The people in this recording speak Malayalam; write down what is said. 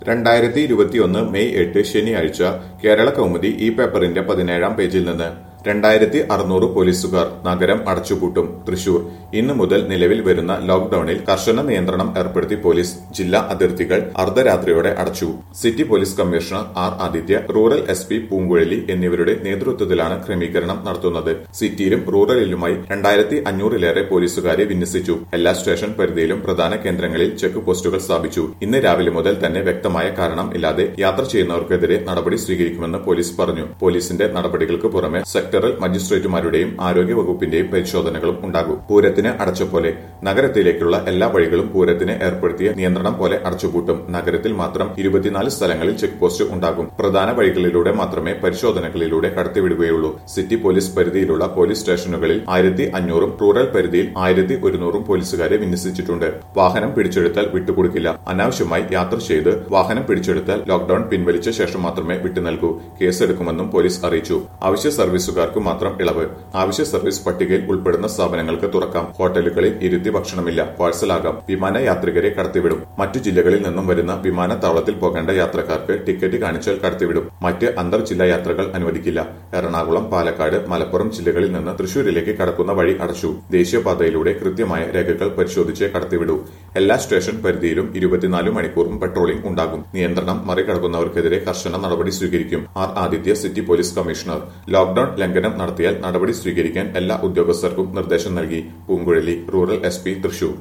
രണ്ടായിരത്തി ഇരുപത്തിയൊന്ന് മെയ് എട്ട് ശനിയാഴ്ച കേരള കൗമുദി ഈ പേപ്പറിന്റെ പതിനേഴാം പേജിൽ നിന്ന് രണ്ടായിരത്തി അറുന്നൂറ് പോലീസുകാർ നഗരം അടച്ചുപൂട്ടും തൃശൂർ ഇന്നു മുതൽ നിലവിൽ വരുന്ന ലോക്ഡൌണിൽ കർശന നിയന്ത്രണം ഏർപ്പെടുത്തി പോലീസ് ജില്ലാ അതിർത്തികൾ അർദ്ധരാത്രിയോടെ അടച്ചു city police commissioner R Aditya rural S P Poonkuzhali എന്നിവരുടെ നേതൃത്വത്തിലാണ് ക്രമീകരണം നടത്തുന്നത് സിറ്റിയിലും റൂറലിലുമായി രണ്ടായിരത്തി അഞ്ഞൂറിലേറെ പോലീസുകാരെ വിന്യസിച്ചു എല്ലാ സ്റ്റേഷൻ പരിധിയിലും പ്രധാന കേന്ദ്രങ്ങളിൽ ചെക്ക് പോസ്റ്റുകൾ സ്ഥാപിച്ചു ഇന്ന് രാവിലെ മുതൽ തന്നെ വ്യക്തമായ കാരണം ഇല്ലാതെ യാത്ര ചെയ്യുന്നവർക്കെതിരെ നടപടി സ്വീകരിക്കുമെന്ന് പോലീസ് പറഞ്ഞു പോലീസിന്റെ നടപടികൾക്ക് പുറമെ സെക്ടറൽ മജിസ്ട്രേറ്റുമാരുടെയും ആരോഗ്യ വകുപ്പിന്റെയും പരിശോധനകളും ഉണ്ടാകും പൂരത്തിന് അടച്ചപോലെ നഗരത്തിലേക്കുള്ള എല്ലാ വഴികളും പൂരത്തിന് ഏർപ്പെടുത്തിയ നിയന്ത്രണം പോലെ അടച്ചുപൂട്ടും നഗരത്തിൽ മാത്രം ഇരുപത്തിനാല് സ്ഥലങ്ങളിൽ ചെക്ക് പോസ്റ്റ് ഉണ്ടാകും പ്രധാന വഴികളിലൂടെ മാത്രമേ പരിശോധനകളിലൂടെ കടത്തിവിടുകയുള്ളൂ സിറ്റി പോലീസ് പരിധിയിലുള്ള പോലീസ് സ്റ്റേഷനുകളിൽ ആയിരത്തി അഞ്ഞൂറും റൂറൽ പരിധിയിൽ ആയിരത്തി ഒരുന്നൂറും പോലീസുകാരെ വിന്യസിച്ചിട്ടുണ്ട് വാഹനം പിടിച്ചെടുത്താൽ വിട്ടുകൊടുക്കില്ല അനാവശ്യമായി യാത്ര ചെയ്ത് വാഹനം പിടിച്ചെടുത്താൽ ലോക്ഡൌൺ പിൻവലിച്ച ശേഷം മാത്രമേ വിട്ടുനൽകൂ കേസെടുക്കുമെന്നും പോലീസ് അറിയിച്ചു അവശ്യ സർവീസുകാർക്ക് മാത്രം ഇളവ് ആവശ്യ സർവീസ് പട്ടികയിൽ ഉൾപ്പെടുന്ന സ്ഥാപനങ്ങൾക്ക് തുറക്കാം ഹോട്ടലുകളിൽ ഇരുത്തി ഭക്ഷണമില്ല പാഴ്സലാകാം വിമാന യാത്രികരെ കടത്തിവിടും മറ്റു ജില്ലകളിൽ നിന്നും വരുന്ന വിമാനത്താവളത്തിൽ പോകേണ്ട യാത്രക്കാർക്ക് ടിക്കറ്റ് കാണിച്ചാൽ കടത്തിവിടും മറ്റ് അന്തർ ജില്ലാ യാത്രകൾ അനുവദിക്കില്ല എറണാകുളം പാലക്കാട് മലപ്പുറം ജില്ലകളിൽ നിന്ന് തൃശൂരിലേക്ക് കടക്കുന്ന വഴി അടച്ചു ദേശീയപാതയിലൂടെ കൃത്യമായ രേഖകൾ പരിശോധിച്ച് കടത്തിവിടൂ എല്ലാ സ്റ്റേഷൻ പരിധിയിലും ഇരുപത്തിനാല് മണിക്കൂറും പെട്രോളിംഗ് ഉണ്ടാകും നിയന്ത്രണം മറികടക്കുന്നവർക്കെതിരെ കർശന നടപടി സ്വീകരിക്കും R Aditya city police commissioner lockdown ലംഘനം നടത്തിയാൽ നടപടി സ്വീകരിക്കാൻ എല്ലാ ഉദ്യോഗസ്ഥർക്കും നിർദ്ദേശം നൽകി Poonkuzhali rural S P Thrissur